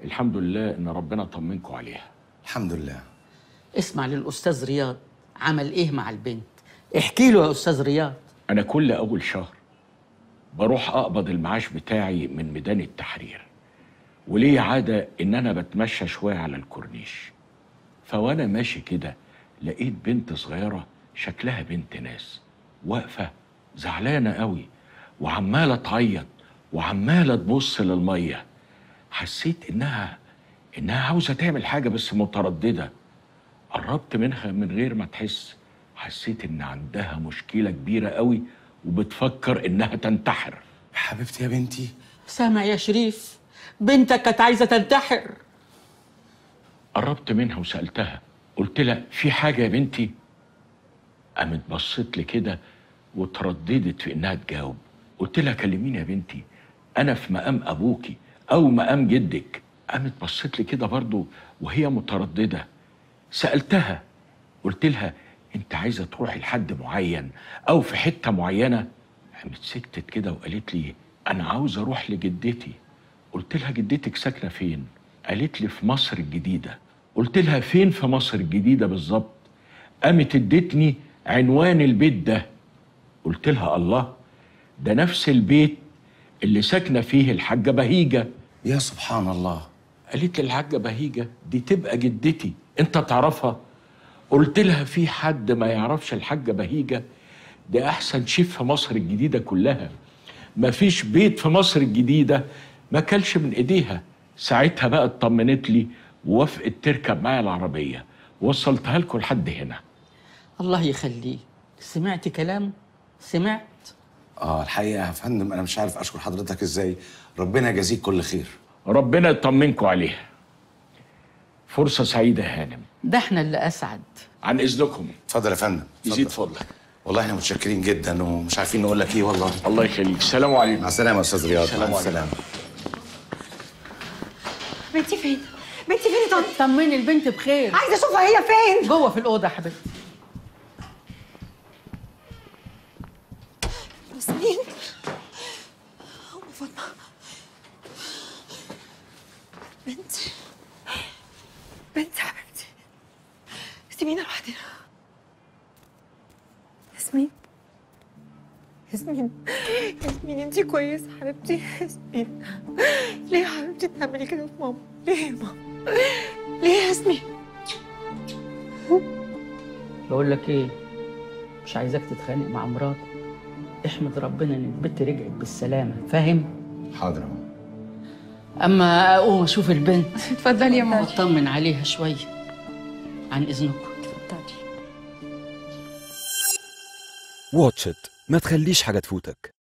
الحمد لله ان ربنا طمنكم عليها الحمد لله اسمع للاستاذ رياض عمل ايه مع البنت احكي له يا استاذ رياض انا كل اول شهر بروح اقبض المعاش بتاعي من ميدان التحرير وليه عادة ان انا بتمشى شوية على الكورنيش فوانا ماشي كده لقيت بنت صغيرة شكلها بنت ناس واقفة زعلانة قوي وعمالة تعيط وعمالة تبص للمية حسيت انها انها عاوزة تعمل حاجة بس مترددة قربت منها من غير ما تحس حسيت ان عندها مشكلة كبيرة قوي وبتفكر انها تنتحر حبيبتي يا بنتي سامع يا شريف بنتك كانت عايزه تنتحر قربت منها وسألتها قلت لها في حاجة يا بنتي قامت بصت لي كده وترددت في انها تجاوب قلت لها كلميني يا بنتي انا في مقام ابوكي او مقام جدك قامت بصت لي كده برضو وهي مترددة سألتها قلت لها انت عايزة تروحي لحد معين او في حتة معينة قامت سكتت كده وقالت لي انا عاوز اروح لجدتي قلت لها جدتك ساكنة فين قالت لي في مصر الجديدة قلت لها فين في مصر الجديدة بالظبط قامت ادتني عنوان البيت ده قلت لها الله ده نفس البيت اللي ساكنة فيه الحاجة بهيجة يا سبحان الله قالت لي الحاجة بهيجة دي تبقى جدتي انت تعرفها قلت لها في حد ما يعرفش الحاجة بهيجة ده احسن شيف في مصر الجديدة كلها مفيش بيت في مصر الجديدة ما كلش من ايديها ساعتها بقى اطمنت لي ووافقت تركب معايا العربية وصلتها لكم لحد هنا الله يخليه سمعت كلامه سمعت اه الحقيقه يا فندم انا مش عارف اشكر حضرتك ازاي ربنا يجازيك كل خير ربنا يطمنكم عليها فرصة سعيدة يا هانم ده احنا اللي اسعد عن اذنكم اتفضل يا فندم يزيد اتفضل. فضلك والله احنا متشكرين جدا ومش عارفين نقول لك ايه والله الله يخليك السلام عليكم مع السلامه يا استاذ رياض سلام مع عليكم. السلامه بنتي فين؟ بنتي فين يا طنط؟ طمني البنت بخير عايزه اشوفها هي فين؟ جوه في الاوضه يا حبيبتي ياسمين ام فاطمه بنتي بنتي حبيبتي سيبينا لوحدنا ياسمين ياسمين ياسمين انتي كويسه حبيبتي ياسمين ليه يا حبيبتي تعملي كده في ماما؟ ليه يا ماما؟ ليه يا ياسمين؟ بقول لك ايه مش عايزاك تتخانق مع مراتك احمد ربنا ان البنت رجعت بالسلامه فاهم حاضر يا ماما اما اقوم اشوف البنت اتفضلي يا ماما واطمن عليها شويه عن اذنكم اتفضلي واتش إت ما تخليش حاجة تفوتك